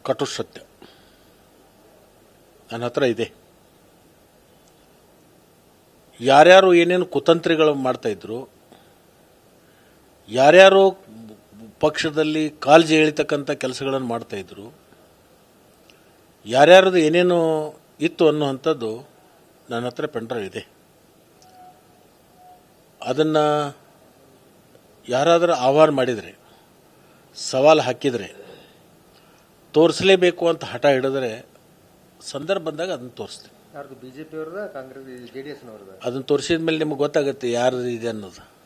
ಕಟು ಸತ್ಯ ನನ್ನ ಹತ್ರ ಇದೆ ಯಾರ್ಯಾರು ಏನೇನು ಕುತಂತ್ರಿಗಳು ಮಾಡ್ತಾ ಇದ್ರು ಯಾರ್ಯಾರು ಪಕ್ಷದಲ್ಲಿ ಕಾಲ್ಜಿ ಎಳಿತಕ್ಕಂಥ ಕೆಲಸಗಳನ್ನು ಮಾಡ್ತಾ ಇದ್ರು ಯಾರ್ಯಾರದು ಏನೇನು ಇತ್ತು ಅನ್ನುವಂಥದ್ದು ನನ್ನ ಹತ್ರ ಪೆಂಡ್ರೈವ್ ಇದೆ ಅದನ್ನು ಯಾರಾದರೂ ಆಹ್ವಾನ ಮಾಡಿದರೆ ಸವಾಲು ಹಾಕಿದರೆ ತೋರಿಸಲೇಬೇಕು ಅಂತ ಹಠ ಹಿಡಿದ್ರೆ ಸಂದರ್ಭ ಬಂದಾಗ ಅದನ್ನು ತೋರಿಸ್ತೀನಿ ಯಾರ್ದು ಬಿಜೆಪಿ ಅವ್ರದ ಕಾಂಗ್ರೆಸ್ ಜೆಡಿಎಸ್ ನವ್ರದ ಅದನ್ನು ತೋರಿಸಿದ ಮೇಲೆ ನಿಮಗೆ ಗೊತ್ತಾಗುತ್ತೆ ಯಾರು ಇದೆ ಅನ್ನೋದು